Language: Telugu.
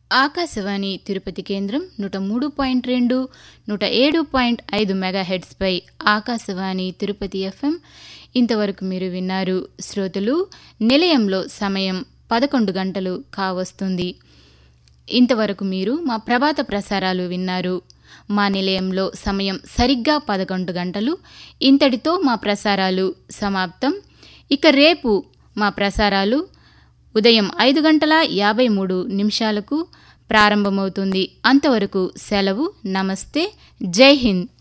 ఆకాశవాణి తిరుపతి కేంద్రం నూట మూడు పాయింట్ రెండు నూట ఏడు పాయింట్ ఐదు మెగాహెడ్స్పై ఆకాశవాణి తిరుపతి ఎఫ్ఎం ఇంతవరకు మీరు విన్నారు శ్రోతలు నిలయంలో సమయం పదకొండు గంటలు కావస్తుంది ఇంతవరకు మీరు మా ప్రభాత ప్రసారాలు విన్నారు మా నిలయంలో సమయం సరిగ్గా పదకొండు గంటలు ఇంతటితో మా ప్రసారాలు సమాప్తం ఇక రేపు మా ప్రసారాలు ఉదయం ఐదు గంటల యాభై మూడు నిమిషాలకు ప్రారంభమవుతుంది అంతవరకు సెలవు నమస్తే జై హింద్